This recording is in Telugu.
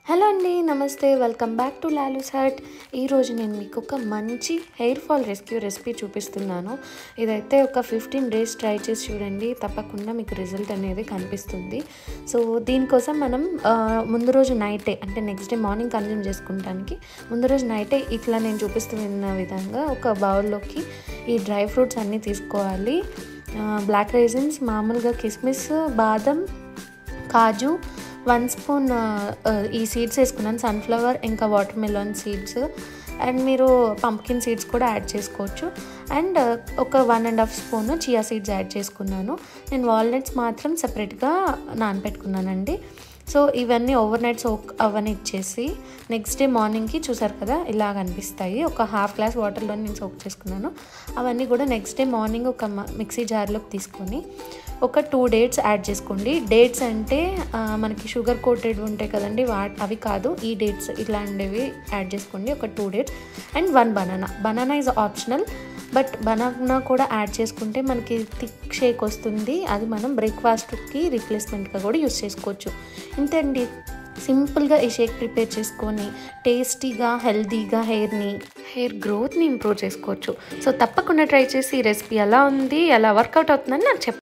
హలో అండి నమస్తే welcome back to Lalu's heart ఈరోజు నేను మీకు ఒక మంచి హెయిర్ ఫాల్ రెస్క్యూ రెసిపీ చూపిస్తున్నాను ఇదైతే ఒక ఫిఫ్టీన్ డేస్ ట్రై చేసి చూడండి తప్పకుండా మీకు రిజల్ట్ అనేది కనిపిస్తుంది సో దీనికోసం మనం ఆ, ముందు రోజు నైటే అంటే నెక్స్ట్ డే మార్నింగ్ కన్జ్యూమ్ చేసుకుంటానికి ముందు రోజు నైటే ఇట్లా నేను చూపిస్తున్న విధంగా ఒక బౌల్లోకి ఈ డ్రై ఫ్రూట్స్ అన్నీ తీసుకోవాలి బ్లాక్ రైజన్స్ మామూలుగా కిస్మిస్ బాదం కాజు వన్ స్పూన్ ఈ సీడ్స్ వేసుకున్నాను సన్ఫ్లవర్ ఇంకా వాటర్ మెలాన్ సీడ్స్ అండ్ మీరు పంప్కిన్ సీడ్స్ కూడా యాడ్ చేసుకోవచ్చు అండ్ ఒక one and half spoon chia seeds add చేసుకున్నాను నేను వాల్నట్స్ మాత్రం సపరేట్గా నానపెట్టుకున్నానండి సో ఇవన్నీ ఓవర్ నైట్ సోక్ అవన్నీ ఇచ్చేసి నెక్స్ట్ డే మార్నింగ్కి చూసారు కదా ఇలా కనిపిస్తాయి ఒక హాఫ్ గ్లాస్ వాటర్లో నేను సోక్ చేసుకున్నాను అవన్నీ కూడా నెక్స్ట్ డే మార్నింగ్ ఒక మ- మిక్సీ జార్లోకి తీసుకొని ఒక టూ డేట్స్ యాడ్ చేసుకోండి డేట్స్ అంటే ఆ, మనకి షుగర్ కోటెడ్ ఉంటాయి కదండి వా అవి కాదు ఈ డేట్స్ ఇట్లాంటివి యాడ్ చేసుకోండి ఒక two dates and one banana banana is optional but banana కూడా యాడ్ చేసుకుంటే మనకి థిక్ షేక్ వస్తుంది అది మనం బ్రేక్ఫాస్ట్కి రీప్లేస్మెంట్గా కూడా యూస్ చేసుకోవచ్చు ఇంతే అండి సింపుల్గా ఈ షేక్ ప్రిపేర్ చేసుకొని టేస్టీగా హెల్తీగా హెయిర్ని హెయిర్ గ్రోత్ని ఇంప్రూవ్ చేసుకోవచ్చు సో తప్పకుండా ట్రై చేసి ఈ రెసిపీ ఎలా ఉంది ఎలా వర్కౌట్ అవుతుందని నాకు చెప్పండి